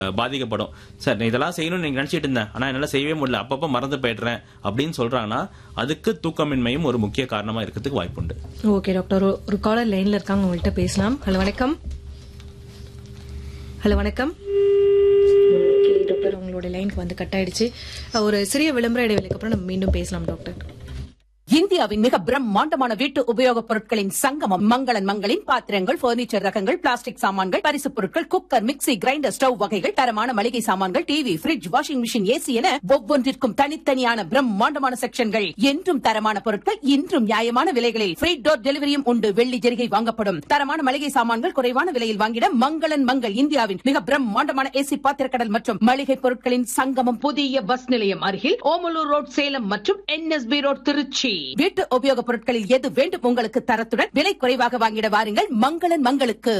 அஹ், பாதிக்கப்படும் சார் நான் இதெல்லாம் செய்யணும்னு நீங்க நினைச்சிட்டு இருந்தேன் ஆனா என்னால செய்யவே முடியல அப்பப்ப மறந்து போயிடுறேன் அப்படின்னு சொல்றாங்கன்னா அதுக்கு தூக்கமின்மையும் ஒரு முக்கிய காரணமா இருக்கிறதுக்கு வாய்ப்புண்டு ஓகே டாக்டர் ஒரு- ஒரு காலர் லைன்ல இருக்காங்க உங்கள்கிட்ட பேசலாம் ஹலோ வணக்கம் ஹலோ வணக்கம் ஓகே டாக்டர் உங்களோட லைனுக்கு வந்து கட் ஆயிடுச்சு ஒரு சிறிய விளம்பர இடைவெளிக்கு அப்புறம் நம்ம மீண்டும் பேசலாம் டாக்டர் இந்தியாவின் மிக பிரம்மாண்டமான வீட்டு உபயோகப் பொருட்களின் சங்கமம் மங்களன் மங்களின் பாத்திரங்கள் பர்னிச்சர் ரகங்கள் பிளாஸ்டிக் சாமான்கள் பரிசுப் பொருட்கள் குக்கர் மிக்ஸி கிரைண்டர் ஸ்டவ் வகைகள் தரமான மளிகை சாமான்கள் TV fridge washing machine AC என ஒவ்வொன்றிற்கும் தனித்தனியான பிரம்மாண்டமான செக்ஷன்கள் என்றும் தரமான பொருட்கள் இன்றும் நியாயமான விலைகளில் ஃப்ரீ டோர் டெலிவரியும் உண்டு வெள்ளி ஜெரிகை வாங்கப்படும் தரமான மளிகை சாமான்கள் குறைவான விலையில் வாங்கிட மங்களன் மங்கள் இந்தியாவின் மிக பிரம்மாண்டமான ஏசி பாத்திரக்கடல் மற்றும் மளிகை பொருட்களின் சங்கமம் புதிய பஸ் நிலையம் அருகில் ஓமலூர் ரோட் சேலம் மற்றும் என்எஸ்பி ரோட் திருச்சி வீட்டு உபயோகப் பொருட்களில் எது வேண்டும் உங்களுக்கு தரத்துடன் விலை குறைவாக வாங்கிட வாருங்கள் மங்களன் மங்களுக்கு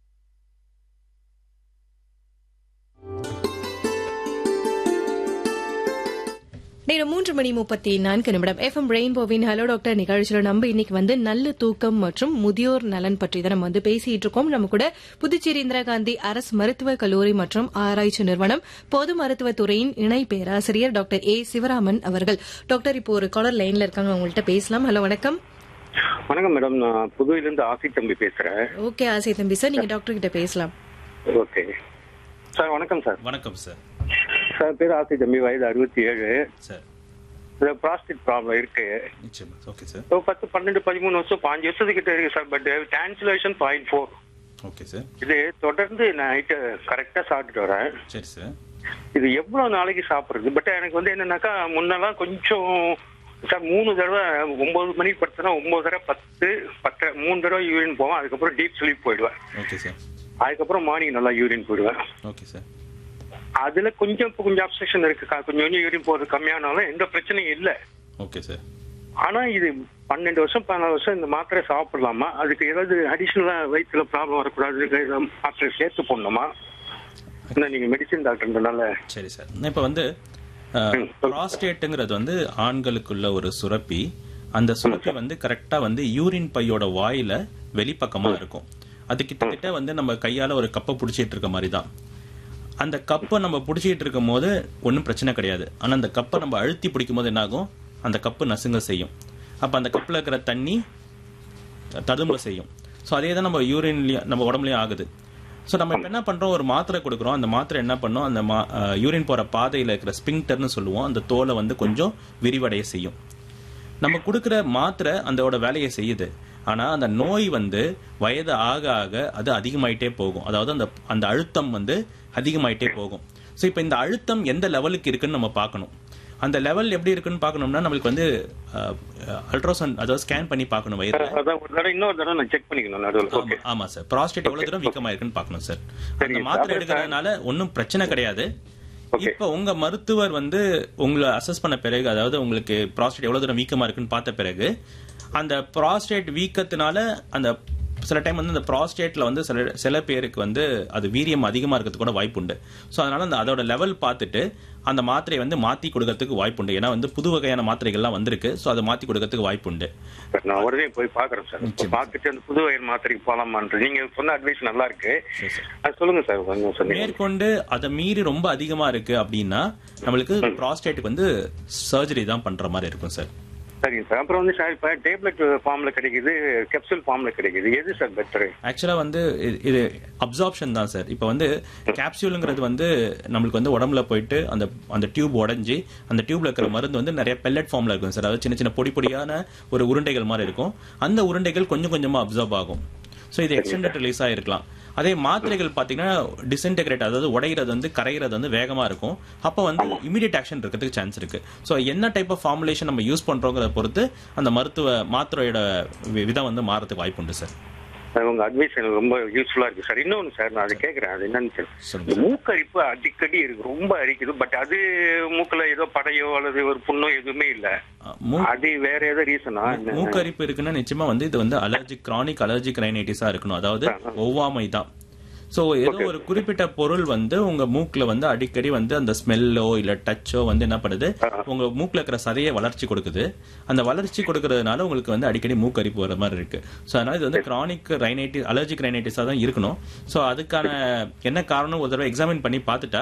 நேரம் மூன்று மணி முப்பத்தி நான்கு நிமிடம் எஃப்எம் ரெயின்போவின் ஹலோ டாக்டர் நிகழ்ச்சியில நம்ம இன்னைக்கு வந்து நல்ல தூக்கம் மற்றும் முதியோர் நலன் பற்றி தான் நம்ம வந்து பேசிட்டு இருக்கோம் நம்ம கூட புதுச்சேரி இந்திரா காந்தி அரசு மருத்துவக் கல்லூரி மற்றும் ஆராய்ச்சி நிறுவனம் பொது மருத்துவத் துறையின் இணை பேராசிரியர் டாக்டர் ஏ சிவராமன் அவர்கள் டாக்டர் இப்போ ஒரு காலர் லைன்ல இருக்காங்க உங்கள்கிட்ட பேசலாம் ஹலோ வணக்கம் வணக்கம் மேடம் நான் புதுவையிலிருந்து ஆசி தம்பி பேசுறேன் ஓகே ஆசை தம்பி சார் நீங்க டாக்டர் கிட்ட பேசலாம் ஓகே சார் வணக்கம் சார் வணக்கம் சார் சார் பேர் ஆசி தம்பி வயது அறுபத்தி ஏழு சார் ப்ராஸ்டிக் ப்ராப்ளம் இருக்கு நிச்சயமா ஓகே சார் இப்போ பத்து பன்னெண்டு பதிமூணு வருஷம் பாஞ்சு வருஷத்துக்கிட்ட இருக்கு sir but translation point four okay sir இது தொடர்ந்து நைட்டு கரெக்டாக சாப்பிட்டுட்டு வரேன் சரி சார் இது எவ்வளவு நாளைக்கு சாப்பிடுறது பட் எனக்கு வந்து என்னன்னாக்கா முன்னெல்லாம் கொஞ்சம் சார் மூணு தடவை ஒன்பது மணிக்கு படுத்தனா ஒன்பது தடவை பத்து பத்து மூணு தடவை யூரின் போவேன் அதுக்கப்புறம் டீப் ஸ்லீப் போயிடுவேன் ஓகே சார் அதுக்கப்புறம் மார்னிங் நல்லா யூரின் போயிடுவேன் ஓகே சார் அதுல கொஞ்சம் இப்ப கொஞ்சம் அப்செக்ஷன் இருக்கு கா- கொஞ்சம் கொஞ்சம் யூரின் போறது கம்மியானாலும் எந்த பிரச்சனையும் இல்ல ஓகே சார் ஆனா இது பன்னெண்டு வருஷம் பதினாலு வருஷம் இந்த மாத்திரை சாப்பிடலாமா அதுக்கு ஏதாவது அடிஷனலா வயிற்றுல ப்ராப்ளம் வரக்கூடாது ஏதாவது மாத்திரை சேர்த்து போடணுமா என்ன நீங்க மெடிசின் டாக்டர்ன்றனால சரி சார் இப்போ வந்து ப்ராஸ்டேட்டுங்கிறது வந்து ஆண்களுக்குள்ள ஒரு சுரப்பி அந்த சுரப்பி வந்து கரெக்டா வந்து யூரின் பையோட வாயில வெளிப்பக்கமா இருக்கும் அது கிட்டத்தட்ட வந்து நம்ம கையால ஒரு கப்பை பிடிச்சிட்டு இருக்க மாதிரி தான் அந்த கப்பை நம்ம பிடிச்சிட்டு இருக்கும் போது ஒன்றும் பிரச்சனை கிடையாது ஆனா அந்த கப்பை நம்ம அழுத்தி பிடிக்கும் போது என்னாகும் அந்த கப்பு நசுங்க செய்யும் அப்ப அந்த கப்பில் இருக்கிற தண்ணி ததும்ப செய்யும் ஸோ அதே தான் நம்ம யூரின்லயும் நம்ம உடம்புலயும் ஆகுது ஸோ நம்ம இப்போ என்ன பண்றோம் ஒரு மாத்திரை கொடுக்குறோம் அந்த மாத்திரை என்ன பண்ணோம் அந்த மா யூரின் போற பாதையில் இருக்கிற ஸ்பிங்டர்னு சொல்லுவோம் அந்த தோலை வந்து கொஞ்சம் விரிவடைய செய்யும் நம்ம கொடுக்குற மாத்திரை அதோட வேலையை செய்யுது ஆனா அந்த நோய் வந்து வயது ஆக ஆக அது அதிகமாயிட்டே போகும் அதாவது அந்த அந்த அழுத்தம் வந்து அதிகமாயிட்டே போகும் ஸோ இப்போ இந்த அழுத்தம் எந்த லெவலுக்கு இருக்குன்னு நம்ம பார்க்கணும் அந்த லெவல் எப்படி இருக்குன்னு பார்க்கணும்னா நம்மளுக்கு வந்து அல்ட்ராசவுண்ட் அதாவது ஸ்கேன் பண்ணி பார்க்கணும் வயிறு அதான் ஒரு தடவை இன்னொரு தடவை நான் செக் பண்ணிக்கணும் நடுவில் ஓகே ஆமா ஆமா சார் ப்ராஸ்டேட் எவ்வளவு தூரம் வீக்கமா இருக்குன்னு பார்க்கணும் சார் சரிங்க அந்த சார். மாத்திரை அப்புறம் எடுக்கிறதுனால ஒன்றும் பிரச்சனை கிடையாது Okay. இப்ப உங்க மருத்துவர் வந்து உங்களை அசஸ் பண்ண பிறகு அதாவது உங்களுக்கு ப்ராஸ்டேட் எவ்வளவு தூரம் வீக்கமா இருக்குன்னு பார்த்த பிறகு அந்த ப்ராஸ்டேட் வீக்கத்தினால அந்த சில டைம் வந்து அந்த ப்ராஸ்டேட்ல வந்து சில சில பேருக்கு வந்து அது வீரியம் அதிகமா இருக்கிறதுக்கு கூட வாய்ப்பு உண்டு ஸோ அதனால அந்த அதோட லெவல் பார்த்துட்டு அந்த மாத்திரையை வந்து மாத்தி கொடுக்கறதுக்கு வாய்ப்பு உண்டு ஏன்னா வந்து புது வகையான மாத்திரைகள்லாம் வந்திருக்கு ஸோ அதை மாத்தி கொடுக்கறதுக்கு வாய்ப்பு உண்டு சார் நான் உடனே போய் பாக்குறேன் சார் இப்போ பார்த்துட்டு அந்த புது வயர் மாத்திரைக்கு போலாமான்றது நீங்க சொன்ன அட்வைஸ் நல்லா இருக்கு சரி சார் அது சொல்லுங்க சார் கொஞ்சம் சொன்னீங்க மேற்கொண்டு அதை மீறி ரொம்ப அதிகமா இருக்கு அப்படின்னா நம்மளுக்கு ப்ராஸ்டேட்டுக்கு வந்து சர்ஜரி தான் பண்ற மாதிரி இருக்கும் சார் சரிங்க சார் அப்புறம் வந்து சார் இப்போ டேப்லெட் ஃபார்ம்ல கிடைக்குது கேப்சூல் ஃபார்ம்ல கிடைக்குது எது சார் பெட்டர் ஆக்சுவலா வந்து இது- இது அப்சார்ப்ஷன் தான் சார் இப்போ வந்து கேப்சியூலுங்கிறது வந்து நம்மளுக்கு வந்து உடம்புல போயிட்டு அந்த அந்த டியூப் உடைஞ்சு அந்த டியூப்ல இருக்கிற மருந்து வந்து நிறைய பெல்லட் ஃபார்ம்ல இருக்கும் சார் அதாவது சின்ன சின்ன பொடி பொடியான ஒரு உருண்டைகள் மாதிரி இருக்கும் அந்த உருண்டைகள் கொஞ்சம் கொஞ்சமா அப்சர்வ் ஆகும் ஸோ இது எக்ஸ்டெண்டட் ரிலீஸ் ஆயிருக்கலாம் அதே மாத்திரைகள் பார்த்தீங்கன்னா டிஸ்இன்டெகிரேட் அதாவது உடைகிறது வந்து கரைகிறது வந்து வேகமா இருக்கும் அப்போ வந்து இமீடியட் ஆக்ஷன் இருக்கிறதுக்கு சான்ஸ் இருக்கு ஸோ என்ன டைப் ஆஃப் ஃபார்முலேஷன் நம்ம யூஸ் பண்றோங்கிறத பொறுத்து அந்த மருத்துவ மாத்திரையோட வி- விதம் வந்து மாறதுக்கு வாய்ப்பு உண்டு சார் சார், உங்க அட்வைஸ் எனக்கு ரொம்ப யூஸ்ஃபுல்லா இருக்கு சார் இன்னொன்னு சார் நான் அதை கேட்கறேன் அது என்னன்னு சார் சொல்லுங்க இந்த மூக்கரிப்பு அடிக்கடி இருக்கு ரொம்ப அரிக்குது பட் அது மூக்குல ஏதோ படையோ அல்லது ஒரு புண்ணோ எதுவுமே இல்ல அஹ் மூ- அது வேற ஏதோ ரீசனா மூக்கரிப்பு இருக்குன்னா நிச்சயமா வந்து இது வந்து அலர்ஜிக் கிரானிக் அலர்ஜிக் ரைனைட்டிஸா இருக்கணும் அதாவது ஒவ்வாமை தான் சோ ஏதோ ஒரு குறிப்பிட்ட பொருள் வந்து உங்க மூக்குல வந்து அடிக்கடி வந்து அந்த ஸ்மெல்லோ இல்ல டச்சோ வந்து என்ன பண்ணுது உங்க மூக்குல இருக்கிற சதையை வளர்ச்சி கொடுக்குது அந்த வளர்ச்சி கொடுக்கறதுனால உங்களுக்கு வந்து அடிக்கடி மூக்கரிப்பு வர மாதிரி இருக்கு சோ அதனால இது வந்து கிரானிக் ரைனைட்டிஸ் அலர்ஜிக் ரைனைட்டிஸா தான் இருக்கணும் சோ அதுக்கான என்ன காரணம் ஒரு தடவை எக்ஸாமின் பண்ணி பார்த்துட்டா